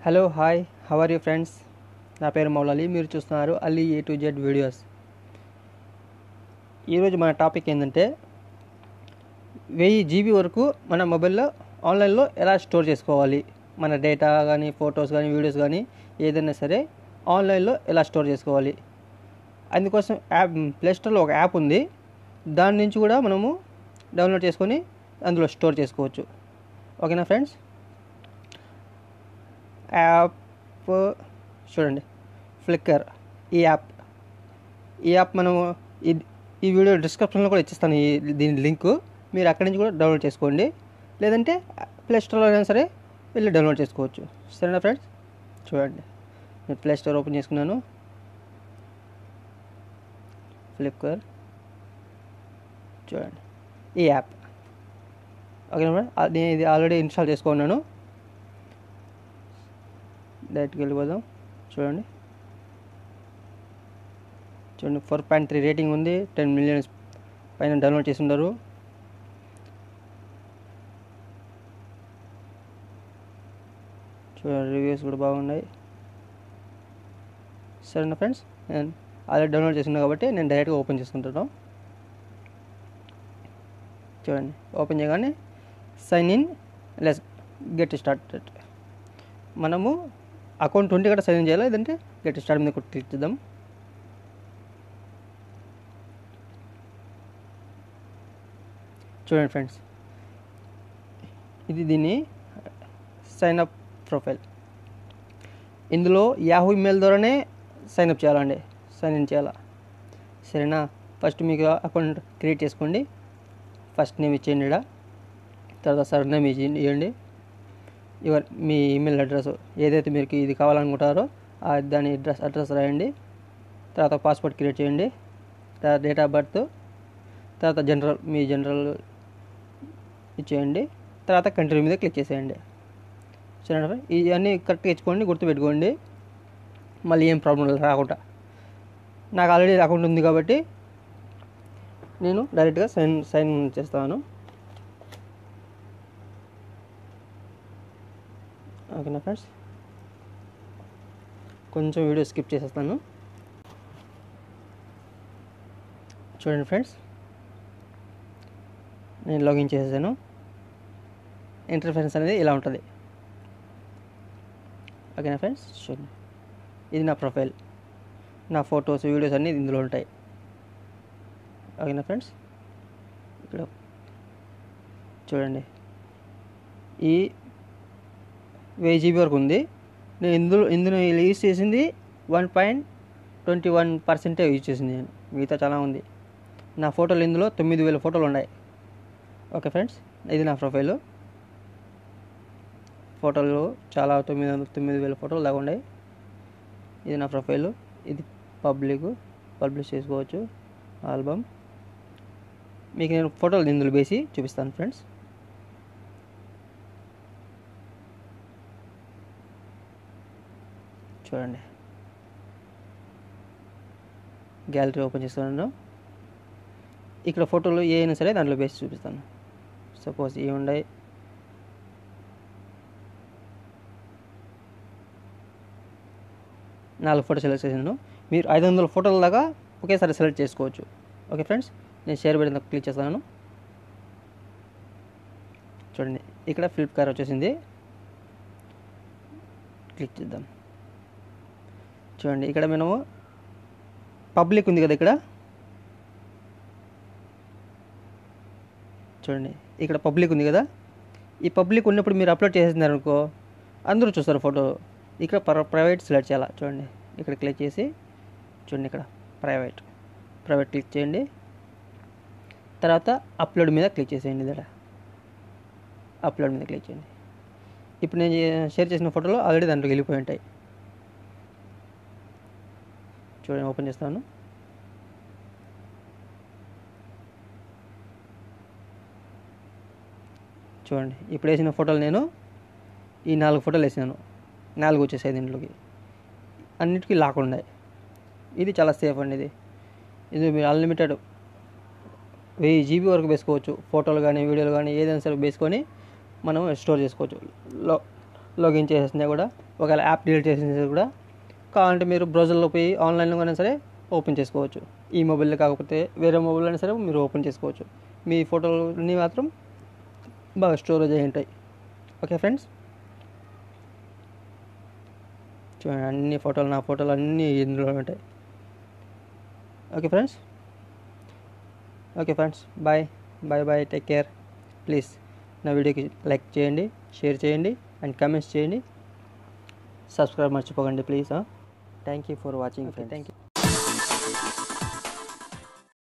hello hi how are you friends నా పేరు మౌలాలి మీరు చూస్తున్నారు Ali A to Z videos ఈరోజు మన టాపిక్ ఏంటంటే వెయ్యి జీబీ వరకు మన మొబైల్లో ఆన్లైన్లో ఎలా స్టోర్ చేసుకోవాలి మన డేటా కానీ ఫొటోస్ కానీ వీడియోస్ కానీ ఏదైనా సరే ఆన్లైన్లో ఎలా స్టోర్ చేసుకోవాలి అందుకోసం యాప్ ప్లేస్టోర్లో ఒక యాప్ ఉంది దాని నుంచి కూడా మనము డౌన్లోడ్ చేసుకొని అందులో స్టోర్ చేసుకోవచ్చు ఓకేనా ఫ్రెండ్స్ యాప్ చూడండి ఫ్లిక్కర్ ఈ యాప్ ఈ యాప్ మనము ఈ ఈ వీడియో డిస్క్రిప్షన్లో కూడా ఇచ్చిస్తాను ఈ దీని లింక్ మీరు అక్కడి నుంచి కూడా డౌన్లోడ్ చేసుకోండి లేదంటే ప్లే స్టోర్లో అయినా సరే వెళ్ళి డౌన్లోడ్ చేసుకోవచ్చు సరేనా ఫ్రెండ్స్ చూడండి నేను ప్లే స్టోర్ ఓపెన్ చేసుకున్నాను ఫ్లిప్కర్ చూడండి ఈ యాప్ ఓకేనా మేడం నేను ఇది ఆల్రెడీ ఇన్స్టాల్ చేసుకున్నాను డైరెక్ట్కి వెళ్ళిపోదాం చూడండి చూడండి ఫోర్ పాయింట్ త్రీ రేటింగ్ ఉంది టెన్ మిలియన్స్ పైన డౌన్లోడ్ చేసి ఉండరు చూడండి రివ్యూస్ కూడా బాగున్నాయి సరేనా ఫ్రెండ్స్ నేను ఆల్రెడీ డౌన్లోడ్ చేస్తున్నా కాబట్టి నేను డైరెక్ట్గా ఓపెన్ చేసుకుంటున్నాను చూడండి ఓపెన్ చేయగానే sign in let's get started మనము అకౌంట్ ఉంటే కూడా సైన్ ఇన్ చేయాలి లేదంటే గెట్ స్టార్ట్ మీద క్లిక్ చేద్దాం చూడండి ఫ్రెండ్స్ ఇది దీన్ని సైన్ అప్ ప్రొఫైల్ ఇందులో యాహూ ఇమెయిల్ ద్వారానే సైన్ అప్ చేయాలండి సైన్ ఇన్ చేయాలా సరేనా ఫస్ట్ మీకు అకౌంట్ క్రియేట్ చేసుకోండి ఫస్ట్ నేమ్ ఇచ్చేయండి ఇక్కడ తర్వాత సర్ నేమ్ ఇవ్వండి యువర్ మీ ఈమెయిల్ అడ్రస్ ఏదైతే మీరు ఇది కావాలనుకుంటారో ఆ దాని అడ్రస్ అడ్రస్ రాయండి తర్వాత పాస్పోర్ట్ క్రియేట్ చేయండి తర్వాత డేట్ ఆఫ్ బర్త్ తర్వాత జనరల్ మీ జనరల్ ఇచ్చేయండి తర్వాత కంట్రీ మీద క్లిక్ చేసేయండి సరే ఇవన్నీ కరెక్ట్గా ఇచ్చుకోండి గుర్తుపెట్టుకోండి మళ్ళీ ఏం ప్రాబ్లం రాకుండా నాకు ఆల్రెడీ అకౌంట్ ఉంది కాబట్టి నేను డైరెక్ట్గా సైన్ సైన్ చేస్తాను ఓకేనా ఫ్రెండ్స్ కొంచెం వీడియో స్కిప్ చేసేస్తాను చూడండి ఫ్రెండ్స్ నేను లాగిన్ చేసేసాను ఇంటర్ఫరెన్స్ అనేది ఇలా ఉంటుంది ఓకేనా ఫ్రెండ్స్ చూడండి ఇది నా ప్రొఫైల్ నా ఫొటోస్ వీడియోస్ అన్నీ ఇందులో ఉంటాయి ఓకేనా ఫ్రెండ్స్ ఇక్కడ చూడండి ఈ వెయ్యి జీబీ వరకు ఉంది నేను ఇందులో ఇందులో యూజ్ చేసింది వన్ పాయింట్ ట్వంటీ వన్ పర్సెంటే యూజ్ చేసింది నేను మిగతా చాలా ఉంది నా ఫోటోలు ఇందులో తొమ్మిది వేల ఫోటోలు ఉన్నాయి ఓకే ఫ్రెండ్స్ ఇది నా ప్రొఫైలు ఫోటోలు చాలా తొమ్మిది వందల తొమ్మిది వేల ఫోటోలు దాకా ఉన్నాయి ఇది నా ప్రొఫైలు ఇది పబ్లిక్ పబ్లిష్ చేసుకోవచ్చు ఆల్బమ్ మీకు నేను ఫోటోలు ఇందులో వేసి చూపిస్తాను ఫ్రెండ్స్ చూడండి గ్యాలరీ ఓపెన్ చేస్తున్నాను ఇక్కడ ఫోటోలు ఏ అయినా సరే దాంట్లో వేసి చూపిస్తాను సపోజ్ ఏ ఉన్నాయి నాలుగు ఫోటో సెలెక్ట్ చేసాను మీరు ఐదు వందల ఫోటోల దాకా ఒకేసారి సెలెక్ట్ చేసుకోవచ్చు ఓకే ఫ్రెండ్స్ నేను షేర్ పెట్టిన క్లిక్ చేస్తాను చూడండి ఇక్కడ ఫ్లిప్కార్ట్ వచ్చేసింది క్లిక్ చేద్దాం చూడండి ఇక్కడ మనము పబ్లిక్ ఉంది కదా ఇక్కడ చూడండి ఇక్కడ పబ్లిక్ ఉంది కదా ఈ పబ్లిక్ ఉన్నప్పుడు మీరు అప్లోడ్ చేసేసినారు అనుకో అందరూ చూస్తారు ఫోటో ఇక్కడ ప్రైవేట్ సెలెక్ట్ చేయాలి చూడండి ఇక్కడ క్లిక్ చేసి చూడండి ఇక్కడ ప్రైవేట్ ప్రైవేట్ క్లిక్ చేయండి తర్వాత అప్లోడ్ మీద క్లిక్ చేసేయండి ఇక్కడ అప్లోడ్ మీద క్లిక్ చేయండి ఇప్పుడు నేను షేర్ చేసిన ఫోటోలు ఆల్రెడీ దాంట్లోకి వెళ్ళిపోయి ఉంటాయి చూడండి ఓపెన్ చేస్తాను చూడండి ఇప్పుడు వేసిన ఫోటోలు నేను ఈ నాలుగు ఫోటోలు వేసాను నాలుగు వచ్చేసాయి దీంట్లోకి అన్నిటికీ లాక్ ఉన్నాయి ఇది చాలా సేఫ్ అండి ఇది ఇది మీరు అన్లిమిటెడ్ వెయ్యి జీబీ వరకు వేసుకోవచ్చు ఫోటోలు కానీ వీడియోలు కానీ ఏదైనా సరే వేసుకొని మనం స్టోర్ చేసుకోవచ్చు లో లాగిన్ చేసేసినా కూడా ఒకవేళ యాప్ డిలీట్ చేసిన కూడా కావాలంటే మీరు బ్రౌజర్లో పోయి ఆన్లైన్లో అయినా సరే ఓపెన్ చేసుకోవచ్చు ఈ మొబైల్లో కాకపోతే వేరే మొబైల్ అయినా సరే మీరు ఓపెన్ చేసుకోవచ్చు మీ ఫోటోలన్నీ మాత్రం బాగా స్టోరేజ్ అయి ఉంటాయి ఓకే ఫ్రెండ్స్ చూడండి అన్ని ఫోటోలు నా ఫోటోలు అన్నీ ఇందులో ఉంటాయి okay friends okay friends bye bye bye take care please నా వీడియోకి లైక్ చేయండి షేర్ చేయండి అండ్ కామెంట్స్ చేయండి సబ్స్క్రైబ్ మర్చిపోకండి please thank you for watching thank you